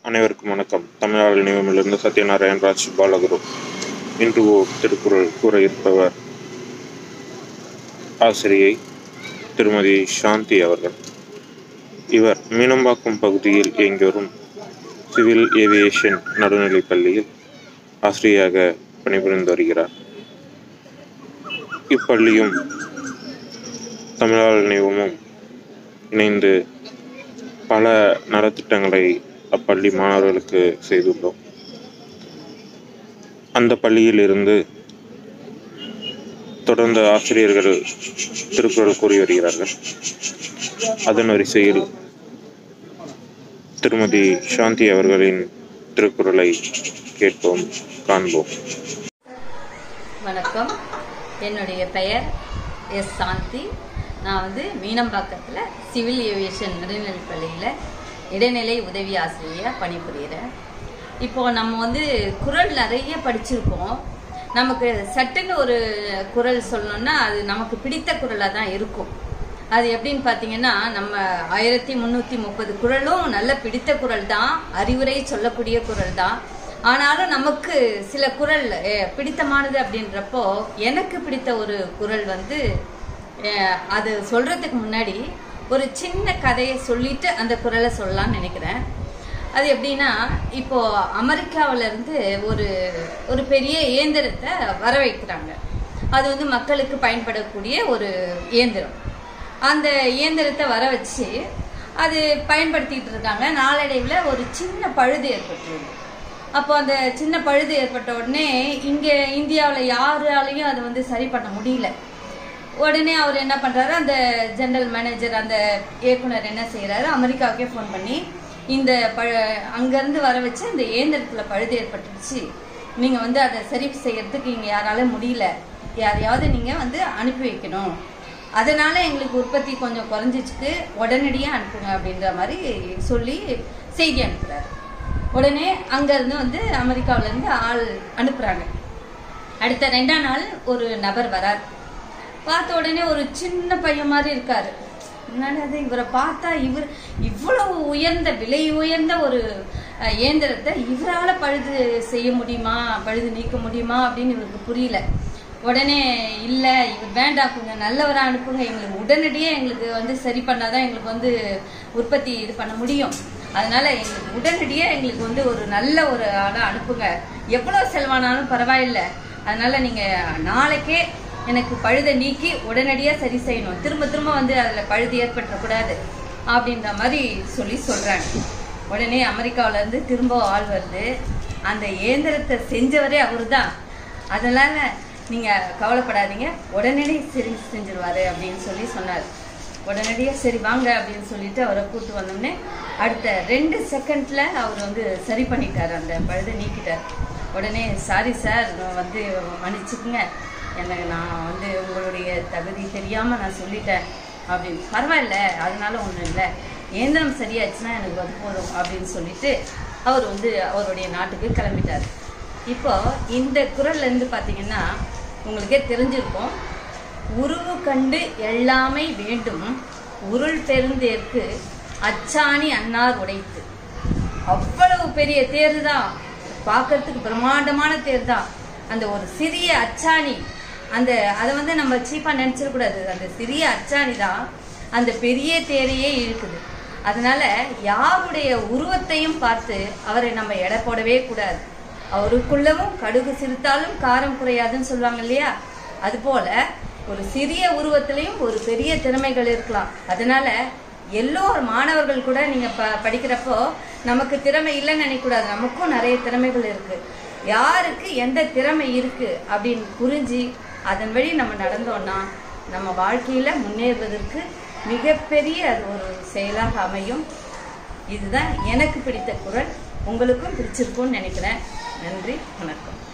அனைவருக்கும் வணக்கம் தமிழால் நியமிலிருந்து சத்யநாராயண் ராஜ் பாலகுரு இன்று ஓர் திருக்குறள் கூற இருப்பவர் ஆசிரியை திருமதி சாந்தி அவர்கள் இவர் மீனம்பாக்கம் பகுதியில் இயங்கி வரும் சிவில் ஏவியேஷன் நடுநிலைப் பள்ளியில் ஆசிரியராக பணிபுரிந்து வருகிறார் இப்பள்ளியும் தமிழால் நியமமும் இணைந்து பல நலத்திட்டங்களை அப்பள்ளி மாணவர்களுக்கு செய்துள்ளோம் அந்த பள்ளியில் இருந்து தொடர்ந்து ஆசிரியர்கள் திருக்குறள் கூறி வருகிறார்கள் அதன் வரிசையில் திருமதி சாந்தி அவர்களின் திருக்குறளை கேட்போம் காண்போம் வணக்கம் என்னுடைய பெயர் எஸ் சாந்தி நான் வந்து மீனம்பாக்கத்தில் சிவில் ஏவியேஷன் நடுநிலைப் பள்ளியில் இடைநிலை உதவி ஆசிரியராக பணிபுரிகிறேன் இப்போ நம்ம வந்து குறள் நிறைய படிச்சிருக்கோம் நமக்கு சட்டுன்னு ஒரு குறள் சொல்லணும்னா அது நமக்கு பிடித்த குறளாக தான் இருக்கும் அது எப்படின்னு பார்த்தீங்கன்னா நம்ம ஆயிரத்தி முந்நூற்றி முப்பது குறளும் நல்ல பிடித்த குறள் தான் அறிவுரை சொல்லக்கூடிய குறள் தான் ஆனாலும் நமக்கு சில குறள் அஹ், பிடித்தமானது அப்படின்றப்போ எனக்கு பிடித்த ஒரு குறள் வந்து அஹ், அது சொல்றதுக்கு முன்னாடி ஒரு சின்ன கதையை சொல்லிட்டு அந்த குறளை சொல்லலாம்னு நினைக்கிறேன் அது எப்படின்னா இப்போ அமெரிக்காவுல இருந்து ஒரு ஒரு பெரிய இயந்திரத்தை வர வைக்கிறாங்க அது வந்து மக்களுக்கு பயன்படக்கூடிய ஒரு இயந்திரம் அந்த இயந்திரத்தை வர வச்சு அது பயன்படுத்திட்டு இருக்காங்க நாளடைவில் ஒரு சின்ன பழுது ஏற்பட்டுருது அப்போ அந்த சின்ன பழுது ஏற்பட்ட உடனே இங்கே இந்தியாவில் யாராலையும் அதை வந்து சரி பண்ண முடியல உடனே அவர் என்ன பண்றாரு அந்த ஜெனரல் மேனேஜர் அந்த இயக்குனர் என்ன செய்யறாரு அமெரிக்காவுக்கே ஃபோன் பண்ணி இந்த பழ அங்கேருந்து வர வச்சு அந்த இயந்திரத்தில் பழுது ஏற்பட்டுருச்சு நீங்கள் வந்து அதை சரி செய்யறதுக்கு இங்கே யாரால முடியல யாரையாவது நீங்கள் வந்து அனுப்பி வைக்கணும் அதனால எங்களுக்கு உற்பத்தி கொஞ்சம் குறைஞ்சிச்சுக்கு உடனடியாக அனுப்புங்க அப்படின்ற மாதிரி சொல்லி செய்தி அனுப்புறாரு உடனே அங்கேருந்து வந்து அமெரிக்காவிலேருந்து ஆள் அனுப்புகிறாங்க அடுத்த ரெண்டாம் நாள் ஒரு நபர் வரார் பார்த்த உடனே ஒரு சின்ன பையன் மாதிரி இருக்காரு என்னது இவரை பார்த்தா இவர் இவ்வளவு உயர்ந்த விலை உயர்ந்த ஒரு அஹ், இயந்திரத்தை இவரால பழுது செய்ய முடியுமா பழுது நீக்க முடியுமா அப்படின்னு இவருக்கு புரியல உடனே இல்ல இவர் வேண்டாம் கொஞ்சம் நல்லவரா அனுப்புங்க எங்களுக்கு உடனடியே எங்களுக்கு வந்து சரி பண்ணாதான் எங்களுக்கு வந்து உற்பத்தி இது பண்ண முடியும் அதனால எங்களுக்கு உடனடியே எங்களுக்கு வந்து ஒரு நல்ல ஒரு ஆளா அனுப்புங்க எவ்வளவு செலவானாலும் பரவாயில்லை அதனால நீங்க நாளைக்கே எனக்கு பழுதை நீக்கி உடனடியா சரி செய்யணும் திரும்ப திரும்ப வந்து அதுல பழுது ஏற்பட்டுறக்கூடாது அப்படின்ற மாதிரி சொல்லி சொல்றாங்க உடனே அமெரிக்காவுல இருந்து திரும்ப ஆள் வருது அந்த இயந்திரத்தை செஞ்சவரே அவர்தான் அதனால நீங்க கவலைப்படாதீங்க உடனடியே சரி செஞ்சிருவாரு அப்படின்னு சொல்லி சொன்னார் உடனடியே சரி வாங்க அப்படின்னு சொல்லிட்டு அவரை கூட்டு வந்தோடனே அடுத்த ரெண்டு செகண்ட்ல அவர் வந்து சரி பண்ணிட்டார் அந்த பழுதை நீக்கிட்டார் உடனே சாரி சார் நான் வந்து மன்னிச்சுக்குங்க எனக்கு நான் வந்து உங்களுடைய தகுதி தெரியாம நான் சொல்லிட்டேன் அப்படின்னு பரவாயில்ல அதனால ஒன்றும் இல்லை இயந்திரம் சரியாச்சுன்னா எனக்கு அது போதும் அப்படின்னு சொல்லிட்டு அவர் வந்து அவருடைய நாட்டுக்கு கிளம்பிட்டார் இப்போ இந்த குரல்ல இருந்து பார்த்தீங்கன்னா உங்களுக்கே தெரிஞ்சிருக்கும் உருவு கண்டு எல்லாமே வேண்டும் உருள் பெருந்தேற்கு அச்சாணி அன்னார் உடைத்து அவ்வளவு பெரிய தேர் தான் பார்க்கறதுக்கு பிரம்மாண்டமான தேர் தான் அந்த ஒரு சிறிய அச்சாணி அந்த அதை வந்து நம்ம சீப்பா நினைச்சிடக்கூடாது அந்த சிறிய அச்சாணி தான் அந்த பெரிய தேரையே இழுக்குது அதனால யாருடைய உருவத்தையும் பார்த்து அவரை நம்ம எடை போடவே கூடாது அவருக்குள்ளவும் கடுகு சிரித்தாலும் காரம் குறையாதுன்னு சொல்லுவாங்க இல்லையா அதுபோல ஒரு சிறிய உருவத்திலையும் ஒரு பெரிய திறமைகள் இருக்கலாம் அதனால எல்லோர் மாணவர்கள் கூட நீங்க ப படிக்கிறப்போ நமக்கு திறமை இல்லைன்னு நினைக்கக்கூடாது நமக்கும் நிறைய திறமைகள் இருக்கு யாருக்கு எந்த திறமை இருக்கு அப்படின்னு புரிஞ்சு அதன் வழி நம்ம நடந்தோம்னா நம்ம வாழ்க்கையில முன்னேறுவதற்கு மிகப்பெரிய அது ஒரு செயலாக அமையும் இதுதான் எனக்கு பிடித்த குரல் உங்களுக்கும் பிடிச்சிருக்கும்னு நினைக்கிறேன் நன்றி வணக்கம்